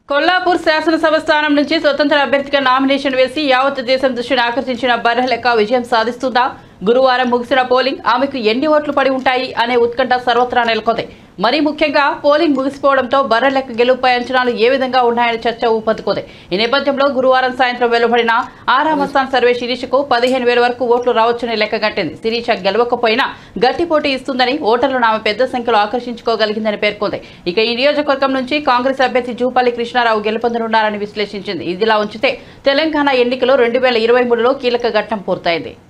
కొల్లాపూర్ శాసనసభ స్థానం నుంచి స్వతంత్ర అభ్యర్థిగా నామినేషన్ వేసి యావత్ దేశం దృష్టిని ఆకర్షించిన బర్రెలెక్క విజయం సాధిస్తుందా గురువారం ముగిసిన పోలింగ్ ఆమెకు ఎన్ని ఓట్లు పడి ఉంటాయి అనే ఉత్కంఠ సర్వత్రా నెలకొంది మరీ ముఖ్యంగా పోలింగ్ ముగిసిపోవడంతో బర్రెలెక్క గెలుపుపై అంచనాలు ఏ విధంగా ఉన్నాయనే చర్చ ఊపందుకుంది ఈ నేపథ్యంలో గురువారం సాయంత్రం వెలువడిన ఆరామస్థాన్ సర్వే శిరీషకు పదిహేను వేల వరకు ఓట్లు రావచ్చని లెక్కగట్టింది శిరీష గెలవకపోయినా గట్టి పోటీ ఇస్తుందని ఓటర్లను ఆమె పెద్ద సంఖ్యలో ఆకర్షించుకోగలిగిందని పేర్కొంది ఇక ఈ నియోజకవర్గం నుంచి కాంగ్రెస్ అభ్యర్థి జూపల్లి కృష్ణారావు గెలుపొందనున్నారని విశ్లేషించింది ఇదిలా ఉంచితే తెలంగాణ ఎన్నికలో రెండు వేల ఇరవై మూడులో కీలక ఘట్టం పూర్తయింది